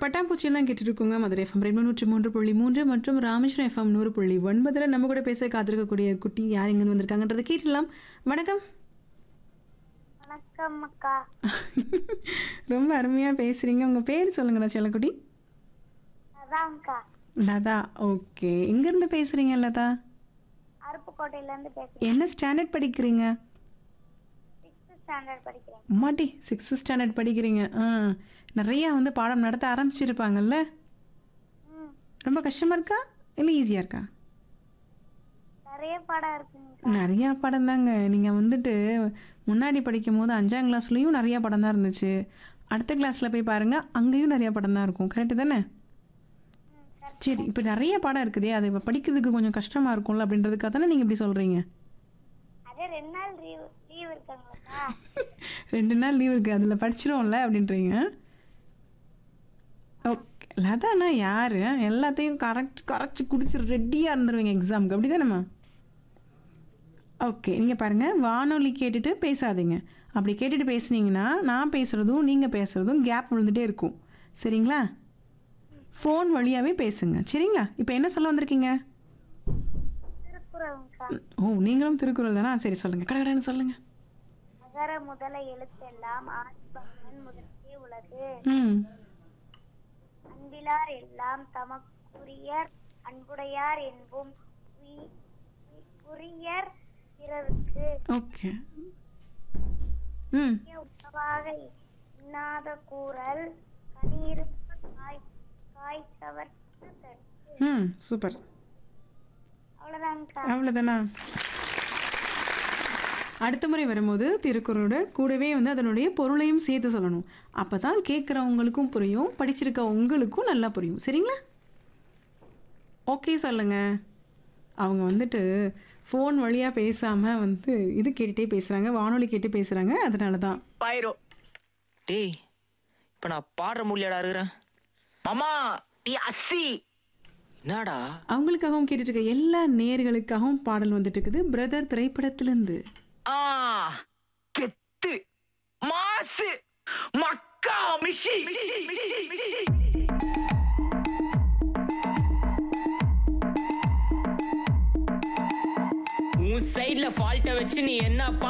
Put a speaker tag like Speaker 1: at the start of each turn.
Speaker 1: பட்டாம்பூச்சியில் தான் கேட்டுட்டு இருக்கோங்க மதுரை எஃப்எம் ரெண்டு நூற்றி மூன்று புள்ளி மூன்று மற்றும் ராமேஸ்வரம் எஃப்எம் நூறு புள்ளி ஒன்பதில் நம்ம கூட பேச காத்திருக்கக்கூடிய குட்டி யார் எங்கேருந்து வந்திருக்காங்கன்றதை கேட்டுடலாம் வணக்கம்
Speaker 2: வணக்கம் அக்கா
Speaker 1: ரொம்ப அருமையாக பேசுகிறீங்க உங்கள் பேர் சொல்லுங்கடா செல்லக்குட்டி
Speaker 2: அதான்க்கா
Speaker 1: லதா ஓகே எங்கேருந்து பேசுகிறீங்க லதா
Speaker 2: அருப்புக்கோட்டையில இருந்து பேசுறேன்
Speaker 1: என்ன ஸ்டாண்டர்ட் படிக்கிறீங்க
Speaker 2: சிக்ஸ்த் ஸ்டாண்டர்ட் படிக்கிறேன்
Speaker 1: அம்மாட்டி சிக்ஸ்த் ஸ்டாண்டர்ட் படிக்கிறீங்க ஆ நிறையா வந்து பாடம் நடத்த ஆரம்பிச்சிருப்பாங்கல்ல
Speaker 2: ம்
Speaker 1: ரொம்ப கஷ்டமாக இருக்கா இல்லை ஈஸியாக இருக்கா
Speaker 2: நிறைய படம் இருக்குங்க
Speaker 1: நிறையா படம் தாங்க நீங்கள் வந்துட்டு முன்னாடி படிக்கும் போது அஞ்சாம் கிளாஸ்லேயும் நிறையா படம் தான் இருந்துச்சு அடுத்த கிளாஸில் போய் பாருங்கள் அங்கேயும் நிறையா படம் தான் இருக்கும் கரெக்டு தானே சரி இப்போ நிறைய படம் இருக்குதே அது இப்போ படிக்கிறதுக்கு கொஞ்சம் கஷ்டமாக இருக்கும்ல அப்படின்றதுக்காக தானே நீங்கள் இப்படி சொல்கிறீங்க
Speaker 2: அதே ரெண்டு நாள் லீவ் லீவ் இருக்காங்களா
Speaker 1: ரெண்டு நாள் லீவ் இருக்குது அதில் படிச்சிருவோம்ல அப்படின்றீங்க ஓகே லதானா யார் எல்லாத்தையும் கரெக்ட் கரைச்சி குடிச்சு ரெடியாக இருந்துருவீங்க எக்ஸாமுக்கு அப்படி தானேம்மா ஓகே நீங்கள் பாருங்கள் வானொலி கேட்டுட்டு பேசாதீங்க அப்படி கேட்டுட்டு பேசுனீங்கன்னா நான் பேசுகிறதும் நீங்கள் பேசுகிறதும் கேப் விழுந்துட்டே இருக்கும் சரிங்களா ஃபோன் வழியாகவே பேசுங்க சரிங்களா இப்போ என்ன சொல்ல வந்திருக்கீங்க
Speaker 2: திருக்குறள்க்கா
Speaker 1: ஓ நீங்களும் திருக்குறள் தானா சரி சொல்லுங்கள் கடகடன்னு சொல்லுங்கள்
Speaker 2: அகர முதல எழுத்தெல்லாம் ஆதிபகவன் முதற்கே உலகு
Speaker 1: ம்
Speaker 2: அன்பிலார் எல்லாம் தமக்குரியர் அன்புடையார் என்பும் உயி- உயி- உரியர் பிறருக்கு
Speaker 1: ஓகே ம்
Speaker 2: உணவாக இன்னாத கூறல் கனியிருப்ப காய் காய்ச்சவர்க்கு தட்டு
Speaker 1: ம் சூப்பர்
Speaker 2: அவ்வளவுதான்க்கா
Speaker 1: அவ்வளோதானா அடுத்த முறை வரும்போது திருக்குறளோட கூடவே வந்து அதனுடைய பொருளையும் சேர்த்து சொல்லணும் அப்போ தான் கேட்குறவங்களுக்கும் புரியும் படிச்சிருக்க உங்களுக்கும் நல்லா புரியும் சரிங்களா ஓகே சொல்லுங்க அவங்க வந்துட்டு ஃபோன் வழியாக பேசாமல் வந்து இது கேட்டுகிட்டே பேசுகிறாங்க வானொலி கேட்டு பேசுகிறாங்க அதனால தான்
Speaker 3: பாயிரோ
Speaker 4: டேய் இப்ப நான் பாடுற முடியலடா இருக்கிறேன்
Speaker 3: மாமா நீ அஸ்ஸி
Speaker 4: என்னடா
Speaker 1: அவங்களுக்காகவும் கேட்டுட்டு இருக்க எல்லா நேர்களுக்காகவும் பாடல் வந்துட்டு இருக்குது பிரதர் திரைப்படத்திலேருந்து
Speaker 3: ஆ கெத்து மாசு மக்கா மிஷி
Speaker 4: உன் சைடுல ஃபால்ட்டை வச்சு நீ என்ன